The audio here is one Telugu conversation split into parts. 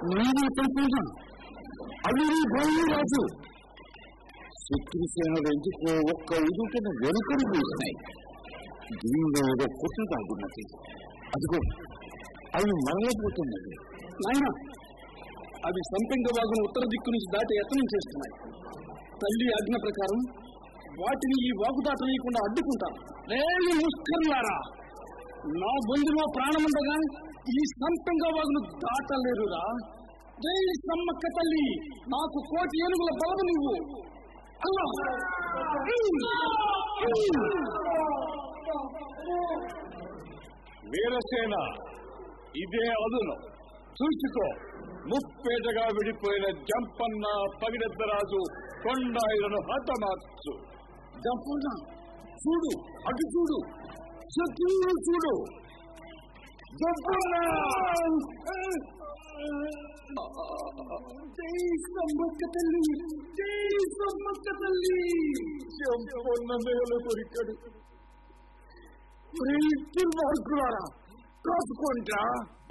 నేను సంతోషం అది నీ భయం రాజు శత్రుసేన ఎందుకో ఒక్క ఎదుటన వెనుకలు వేసినాయి దీనిలో ఏదో కుట్ర దాగున్నది అదిగో అవి మరలపోతున్నది నాయన అవి సంపెంగ వాగును ఉత్తర దిక్కు నుంచి దాటి యత్నం చేస్తున్నాయి తల్లి ఆజ్ఞ ప్రకారం వాటిని ఈ వాగు దాటనీయకుండా అడ్డుకుంటాను నేను ముష్కర్లారా నా బొందులో ప్రాణముండగా ఈ సంపెంగ వాగును దాటలేరురా జై సమ్మక్క తల్లి నాకు కోటి ఏనుగుల బలము నువ్వు అల్లా వీరసేన ఇదే అదును చూసుకో ముప్పేటగా విడిపోయిన జంపన్న పగిడెద్దరాజు కొండాయిలను హతమార్చు జంపన్న చూడు అటు చూడు శత్రువులు చూడు జంపన్న జై సమ్మక్క తల్లి జై సమ్మక్క తల్లి జంపన్న నేల కొరికడు మార్కులారా కాసుకుంటా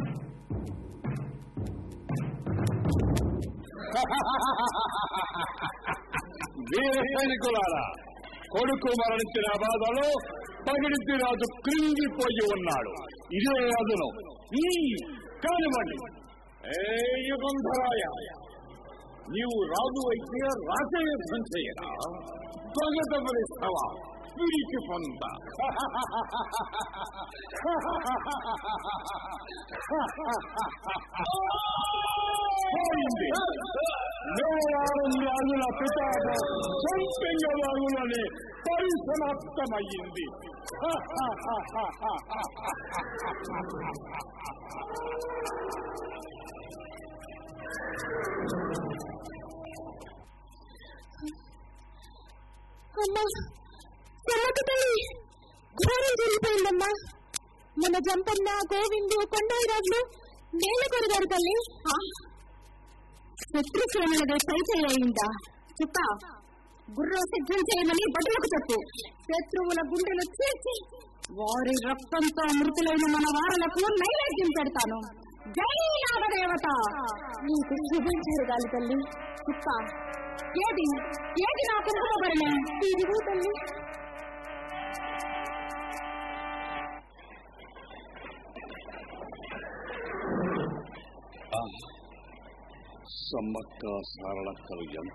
వీర సైనికులారా కొడుకు మరణించిన బాధలో పగిడిద్ది రాజు కృంగిపోయి ఉన్నాడు ఇదే అదును ఈ కానివ్వండి ఏ యుగంధరాయ నీవు రాజు అయితే రాజయుద్ధం చేయరా దొంగతమరిస్తావా పిరికి పొంద పోయింది దేవారం రాజుల పితాపం సంపెంగ వాగులని పరిసమాప్తమయ్యింది అమ్మా సమ్మక్క తల్లి ఘోరం జరిగిపోయిందమ్మా మన జంపన్న గోవిందు కొండాయిరాజులు నేల కొరగారు తల్లి శత్రుసేనులదే పై చేయిందా చుక్క గుర్రం సిద్ధం చేయమని బదులకు చెప్పు శత్రువుల గుండెలు చీల్చి వారి రక్తంతో మృతులైన మన వారలకు నైవేద్యం పెడతాను జై నాగదేవత నీకు శుభం జరగాలి తల్లి చుక్క ఏది ఏది నా కుంభభరణం ఇదిగో తల్లి సమ్మక్క సారళక్కలు ఎంత